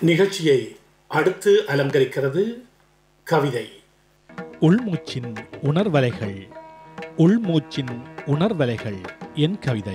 நிகழ்ச்சியை அடுத்து அலங்கரிக்கிறது கவிதை உள்மூச்சின் உணர்வலைகள் உள்மூச்சின் உணர்வலைகள் என் கவிதை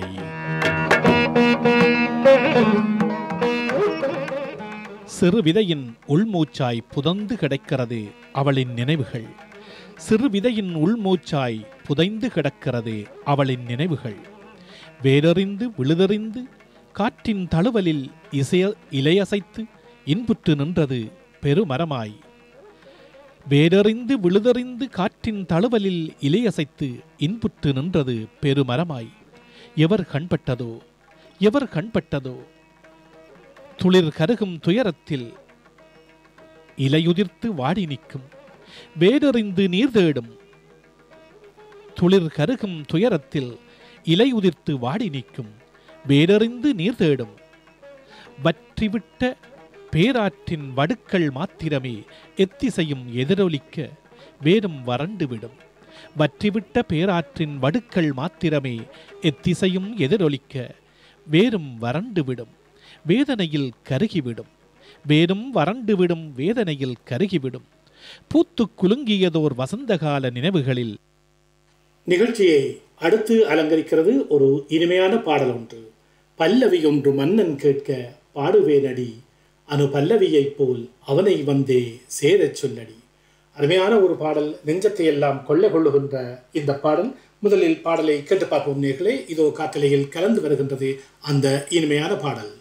சிறு விதையின் உள்மூச்சாய் புதந்து கிடக்கிறது அவளின் நினைவுகள் சிறு விதையின் உள்மூச்சாய் புதைந்து கிடக்கிறது அவளின் நினைவுகள் வேரறிந்து விழுதறிந்து காற்றின் தழுவலில் இசைய இலையசைத்து இன்புற்று நின்றது பெருமரமாய் வேரறிந்து விழுதறிந்து காற்றின் தழுவலில் இலையசைத்து இன்புற்று நின்றது பெருமரமாய் எவர் கண்பட்டதோ எவர் கண்பட்டதோ துளிர் கருகும் துயரத்தில் இலையுதிர்த்து வாடி நிற்கும் வேடறிந்து நீர் தேடும் துளிர் கருகும் துயரத்தில் இலையுதிர்த்து வாடி நிற்கும் வேடறிந்து நீர் தேடும் வற்றிவிட்ட பேராற்றின் வடுக்கள் மாத்திரமே எத்திசையும் எதிரொலிக்க வேடும் வறண்டுவிடும் வற்றிவிட்ட பேராற்றின் வடுக்கள் மாத்திரமே எத்திசையும் எதிரொலிக்க வேரும் வறண்டுவிடும் வேதனையில் கருகிவிடும் வேரும் வறண்டுவிடும் வேதனையில் கருகிவிடும் பூத்துக் குலுங்கியதோர் வசந்தகால நினைவுகளில் நிகழ்ச்சியை அடுத்து அலங்கரிக்கிறது ஒரு இனிமையான பாடல் ஒன்று பல்லவி ஒன்று மன்னன் கேட்க பாடுவேனடி அனு பல்லவியைப் போல் அவனை வந்தே சேரச் சொல்லடி அருமையான ஒரு பாடல் நெஞ்சத்தை எல்லாம் கொள்ளை கொள்ளுகின்ற இந்த பாடல் முதலில் பாடலை கேட்டு பார்ப்போம் நேர்களே இதோ காத்தலையில் கலந்து வருகின்றது அந்த இனிமையான பாடல்